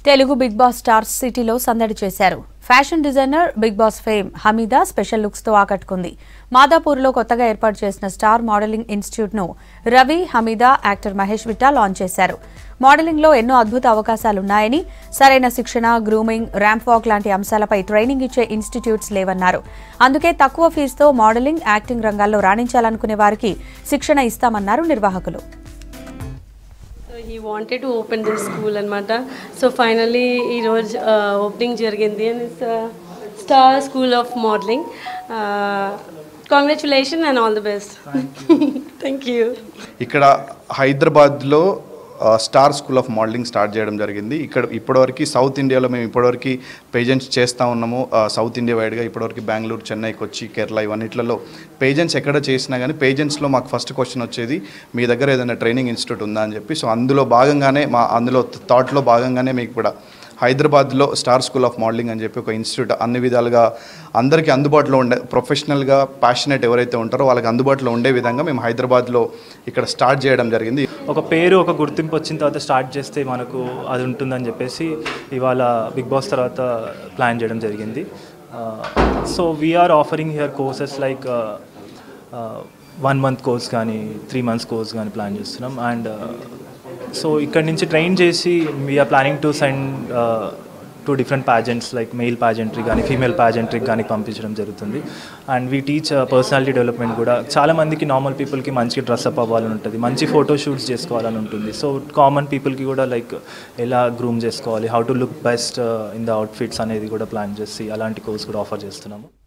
Telugu big boss stars సిటీలో సందడి చేశారు fashion designer big boss fame Hamida special looks తో ఆకట్టుకుంది మాదాపూర్లో కొత్తగా ఏర్పాటు చేసిన స్టార్ మోడలింగ్ ఇన్స్టిట్యూట్ ను రవి హమీదా యాక్టర్ మహేష్ విట్టా లాంచ్ చేశారు మోడలింగ్ లో ఎన్నో అద్భుత అవకాశాలున్నాయని సరైన శిక్షణ గ్రూమింగ్ ర్యాంప్ వాక్ లాంటి అంశాలపై ట్రైనింగ్ ఇచ్చే ఇన్స్టిట్యూట్స్ లేవన్నారు అందుకే తక్కువ ఫీజుతో మోడలింగ్ యాక్టింగ్ రంగాల్లో రాణించాలనుకునే వారికి శిక్షణ ఇస్తామన్నారు నిర్వాహకులు so he wanted to open this school అనమాట సో ఫైనలీ ఈరోజు ఓపెనింగ్ జరిగింది and it's star school of modelling congratulation and all the best thank you ఇక్కడ హైదరాబాద్లో ఆ, star school of modelling start చేయడం జరిగింది ఇక్కడ ఇప్పటివరకు సౌత్ ఇండియాలో మేము ఇప్పటివరకు పేజెంట్స్ చేస్తూ ఉన్నాము ఆ, సౌత్ ఇండియా వైడ్గా ఇప్పటివరకు బెంగళూరు చెన్నై కొచ్చి కేరళ ఇవన్నిట్లలో పేజెంట్స్ ఎక్కడ చేసినా కానీ పేజెంట్స్లో మాకు ఫస్ట్ క్వశ్చన్ వచ్చేది మీ దగ్గర ఏదైనా ట్రైనింగ్ ఇన్స్టిట్యూట్ ఉందా అని చెప్పి సో అందులో భాగంగానే మా అందులో థాట్లో భాగంగానే మీకు కూడా హైదరాబాద్లో స్టార్ స్కూల్ ఆఫ్ మోడలింగ్ అని చెప్పి ఒక ఇన్స్టిట్యూట్ అన్ని విధాలుగా అందరికీ అందుబాటులో ఉండే ప్రొఫెషనల్గా ప్యాషనేట్ ఎవరైతే ఉంటారో వాళ్ళకి అందుబాటులో ఉండే విధంగా మేము హైదరాబాద్లో ఇక్కడ స్టార్ట్ చేయడం జరిగింది ఒక పేరు ఒక గుర్తింపు వచ్చిన తర్వాత స్టార్ట్ చేస్తే మనకు అది ఉంటుందని చెప్పేసి ఇవాళ బిగ్ బాస్ తర్వాత ప్లాన్ చేయడం జరిగింది so we are offering here courses like one month course కానీ త్రీ మంత్స్ కోర్స్ కానీ ప్లాన్ చేస్తున్నాం అండ్ సో ఇక్కడ నుంచి ట్రైన్ చేసి we are planning to send to different pageants like male pageantry కానీ ఫీమేల్ ప్యాజెంట్రీకి కానీ పంపించడం జరుగుతుంది and we teach personality development కూడా చాలా మందికి నార్మల్ పీపుల్కి మంచి డ్రెస్అప్ అవ్వాలని ఉంటుంది మంచి ఫోటో షూట్స్ చేసుకోవాలని ఉంటుంది సో కామన్ పీపుల్కి కూడా లైక్ ఎలా గ్రూమ్ చేసుకోవాలి how to look best in the outfits అనేది కూడా ప్లాన్ చేసి అలాంటి కోర్స్ కూడా ఆఫర్ చేస్తున్నాము